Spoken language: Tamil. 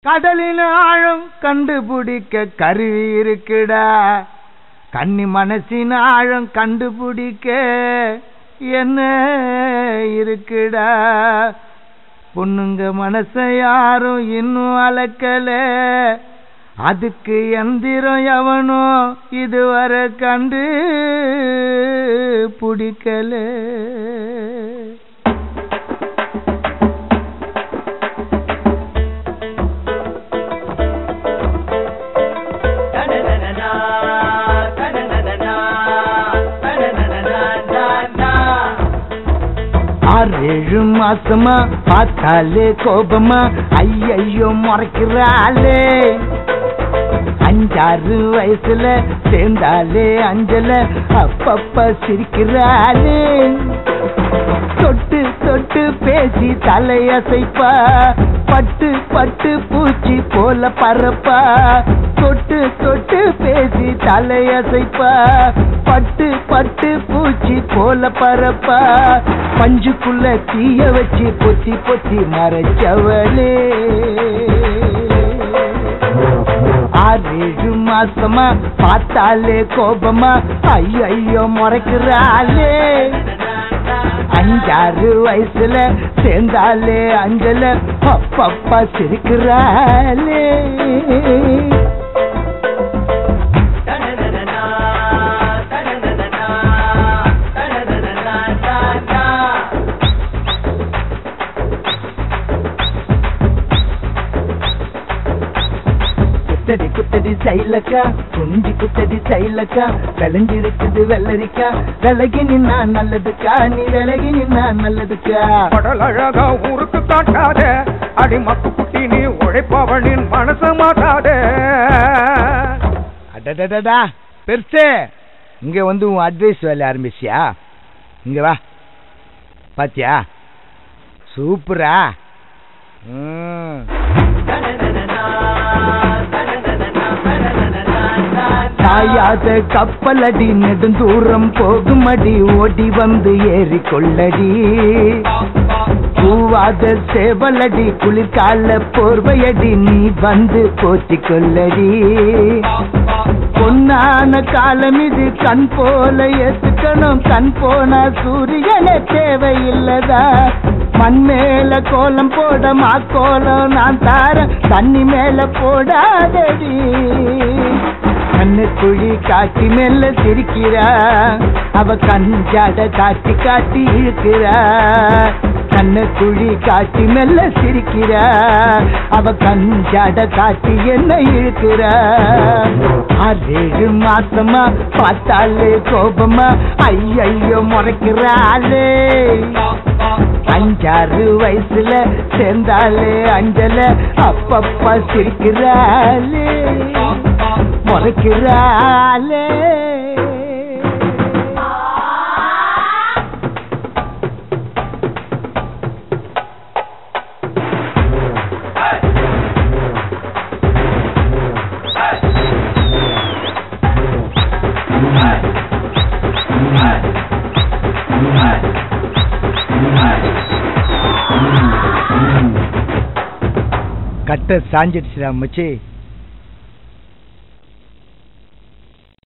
கடலின் ஆழம் கண்டுபிடிக்க கருவி இருக்குடா கன்னி மனசின் ஆழம் கண்டுபிடிக்க என்ன இருக்குடா பொண்ணுங்க மனச யாரும் இன்னும் அளக்கல அதுக்கு எந்திரம் எவனோ இதுவரை கண்டு பிடிக்கல ஆறு ஏழு மாசமா பார்த்தாலே கோபமா ஐயையோ முறைக்கிறாளே அஞ்சாறு வயசுல சேர்ந்தாலே அஞ்சல அப்பப்ப சிரிக்கிறாளே தொட்டு தொட்டு பேசி தலையசைப்பா பட்டு பட்டு பூச்சி போல பறப்பா தொட்டு தொட்டு பேசி தலையசைப்பா பட்டு பட்டு பூச்சி போல பறப்பா பஞ்சுக்குள்ள தீய வச்சு பொத்தி பொத்தி மறைச்சவளே ஆறு ஏழு மாசமா பார்த்தாலே கோபமா ஐயோ முறைக்கிறாளே அஞ்சாறு வயசுல சேர்ந்தாலே அஞ்சல அப்பப்பா சிரிக்கிறாளே குத்தடி குத்தடி சைலக்கா குஞ்சி குத்தடி சைலக்கா விளைஞ்சிருக்குது வெள்ளரிக்கா விலகி நின்னா நல்லதுக்கா நீ விலகி நின்னா நல்லதுக்கா கடல் அழகா ஊருக்கு காட்டாத அடி மக்கு குட்டி நீ உழைப்பவனின் மனச மாட்டாத அடடடடா பெருசு இங்க வந்து உன் அட்வைஸ் வேலை ஆரம்பிச்சியா இங்க வா பாத்தியா சூப்பரா ம் தாயாத கப்பலடி நெடுந்தூரம் போகுமடி ஓடி வந்து ஏறி கொள்ளடி பூவாத சேவலடி குளிர்கால போர்வையடி நீ வந்து போத்தி கொள்ளடி பொன்னான காலம் இது கண் போல ஏத்துக்கணும் கண் போனா சூரியனே தேவையில்லதா மண் மேல கோலம் போட மாக்கோலம் நான் தார தண்ணி மேல போடாதடி கண்ணு குழி காட்டி மெல்ல சிரிக்கிறா அவ கஞ்சாட காட்டி காட்டி இழுக்கிறா கண்ணு குழி காட்டி மெல்ல சிரிக்கிறா அவ கஞ்சாட காட்டி என்ன இழுக்கிறா ஆறேழு மாசமா பார்த்தாலே கோபமா ஐயையோ முறைக்கிறாளே அஞ்சாறு வயசுல சேர்ந்தாலே அஞ்சல அப்பப்பா சிரிக்கிறாளே முறைக்கிறாளே கட்ட சாஞ்சிடுச்சுடா மச்சி